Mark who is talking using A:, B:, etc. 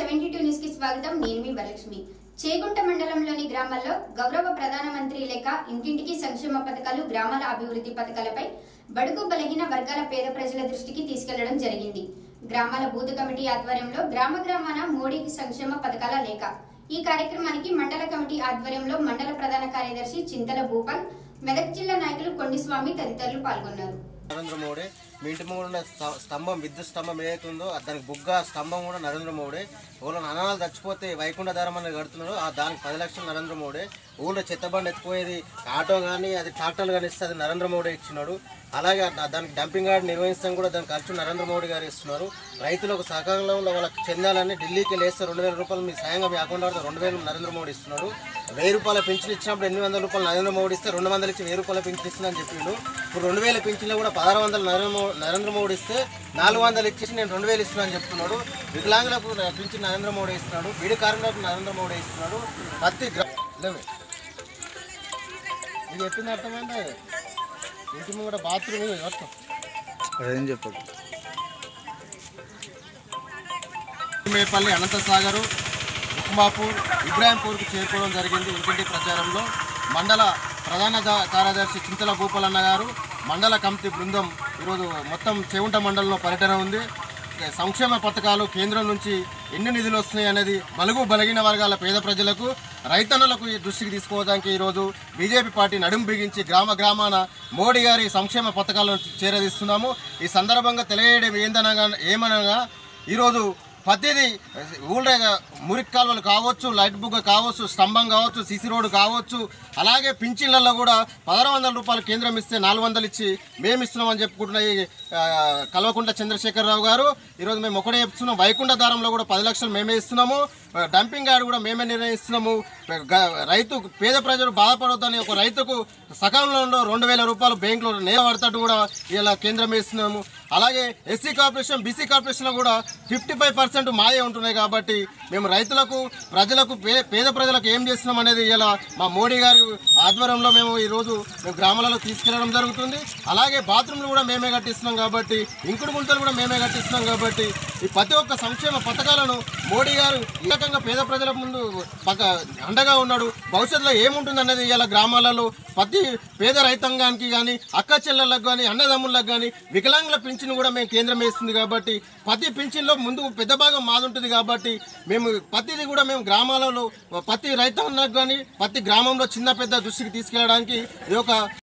A: Seventy two news కి స్వాగతం నేను మీ వరలక్ష్మి చేగుంట మండలంలోని గ్రామాల్లో గౌరవ ప్రధానమంత్రి లేక ఇంటింటికి సంక్షేమ పథకాలు గ్రామాల అభివృద్ధి పథకాలపై బడుగు బలహీన వర్గాల పేద ప్రజల దృష్టికి తీసుకెళ్లడం జరిగింది గ్రామాల బూత్ కమిటీ ఆధ్వర్యంలో గ్రామ గ్రామాన మోడీ సంక్షేమ పథకాల లేఖ ఈ కార్యక్రమానికి మండల కమిటీ ఆధ్వర్యంలో మండల ప్రధాన కార్యదర్శి చింతల భూపాల్ మెదక్ జిల్లా నాయకులు కొండిస్వామి తదితరులు పాల్గొన్నారు
B: నరేంద్ర మోడీ మీ ఇంటి ముందు ఉన్న స్త- స్తంభం విద్యుత్ స్తంభం ఏదైతుందో దానికి బుగ్గ స్తంభం కూడా నరేంద్ర మోడీ ఊళ్ళో అనాథాలు చచ్చిపోతే వైకుంఠ ధారం అనేది కడుతున్నాడు ఆ దానికి పది లక్షలు నరేంద్ర మోడీ ఊళ్ళో చెత్తబండి ఎత్తిపోయేది ఆటో కానీ అది ట్రాక్టర్లు కానీ ఇస్తే అది నరేంద్ర మోడీ ఇచ్చినాడు అలాగే ఆ- దానికి డంపింగ్ యార్డ్ నిర్వహిస్తాం కూడా దానికి ఖర్చు నరేంద్ర మోడీ గారు ఇస్తున్నారు రైతులకు సకాలంలో వాళ్ళకి చెందాలని ఢిల్లీకి లేస్తే రెండు వేల రూపాయలు మీ సాయంగా మీ అకౌంట్ పడితే రెండు వేలు నరేంద్ర మోడీ ఇస్తున్నాడు వెయ్యి రూపాయల పెన్షన్ ఇచ్చినప్పుడు ఎనిమిది వందల రూపాయలు నరేంద్ర మోడీ ఇస్తే రెండు వందలు ఇచ్చి వెయ్యి రూపాయల పెన్షన్ ఇస్తుందని చెప్పిండు ఇప్పుడు రెండు వేల పెన్షన్లో కూడా పదహారు వందలు నరేంద్ర మో- నరేంద్ర మోడీ ఇస్తే నాలుగు వందలు ఇచ్చేసి నేను రెండు వేలు ఇస్తున్నాను చెప్తున్నాడు వికలాంగులకు నా పెన్షన్ నరేంద్ర మోడీ ఇస్తున్నాడు బీడి కార్మికులకు నరేంద్ర మోడీ ఇస్తున్నాడు ప్రతి గ్రా లేవే. ఇది చెప్పింది అర్థమైందా ఇంటి ముందు కూడా బాత్రూమ్ మొత్తం
C: అదేం చెప్పకు
B: మేపల్లి అనంతసాగరు ఉక్మాపూర్ ఇబ్రాహింపూర్కి చేరుకోవడం జరిగింది ఇంటింటి ప్రచారంలో మండల ప్రధాన దా- కార్యదర్శి చింతల భూపాలన్న గారు మండల కమిటీ బృందం ఈరోజు మొత్తం చెవుంట మండలంలో పర్యటన ఉంది సంక్షేమ పథకాలు కేంద్రం నుంచి ఎన్ని నిధులు వస్తున్నాయి అనేది బలుగు బలగిన వర్గాల పేద ప్రజలకు రైతన్నులకు ఈ దృష్టికి తీసుకోవడానికి ఈరోజు బీజేపీ పార్టీ నడుం బిగించి గ్రామ గ్రామాన మోడీ గారి సంక్షేమ పథకాలను చేరదీస్తున్నాము ఈ సందర్భంగా తెలియడం ఏందనగా ఏమనగా ఈరోజు ప్రతిదీ ఊళ్ళో మురికి కాలువలు కావచ్చు లైట్ బుగ్గ కావచ్చు స్తంభం కావచ్చు సిసి రోడ్డు కావచ్చు అలాగే పింఛన్లలో కూడా పదహారు వందల రూపాయలు కేంద్రం ఇస్తే నాలుగు వందలు ఇచ్చి మేము ఇస్తున్నామని చెప్పుకుంటున్న ఈ ఆ, కల్వకుంట్ల చంద్రశేఖరరావు గారు ఈరోజు మేము ఒకటే చెప్తున్నాం వైకుంఠ దారంలో కూడా పది లక్షలు మేమే ఇస్తున్నాము ఆ, డంపింగ్ యార్డ్ కూడా మేమే నిర్ణయిస్తున్నాము గ- రైతు పేద ప్రజలు బాధపడొద్దని ఒక రైతుకు సకాలంలో రెండు వేల రూపాయలు బ్యాంకులో నేల పడతాడు కూడా ఇలా కేంద్రం ఇస్తున్నాము అలాగే ఎస్సీ కార్పొరేషన్ బీసీ కార్పొరేషన్లో కూడా ఫిఫ్టీ ఫైవ్ పర్సెంట్ మాయే ఉంటున్నాయి కాబట్టి మేము రైతులకు ప్రజలకు పే- పేద ప్రజలకు ఏం చేస్తున్నాం అనేది ఇలా మా మోడీ గారి ఆధ్వర్యంలో మేము ఈరోజు మేము గ్రామాలలో తీసుకెళ్లడం జరుగుతుంది అలాగే బాత్రూమ్లు కూడా మేమే కట్టిస్తున్నాం కాబట్టి ఇంకుడు గుంతలు కూడా మేమే కట్టిస్తున్నాం కాబట్టి ఈ ప్రతి ఒక్క సంక్షేమ పథకాలను మోడీ గారు ఈ రకంగా పేద ప్రజల ముందు పక్క అండగా ఉన్నాడు భవిష్యత్తులో ఏముంటుంది అనేది ఇలా గ్రామాలలో ప్రతి పేద రైతాంగానికి కానీ అక్క చెల్లెళ్ళకు కానీ అన్నదమ్ములకు కానీ వికలాంగుల పింఛన్ కూడా మేము కేంద్రం వేస్తుంది కాబట్టి ప్రతి పింఛన్లో ముందు పెద్ద భాగం మాది ఉంటుంది కాబట్టి మేము ప్రతిది కూడా మేము గ్రామాలలో ప్రతి రైతాంగానికి కానీ ప్రతి గ్రామంలో చిన్న పెద్ద దృష్టికి తీసుకెళ్ళడానికి ఇది ఒక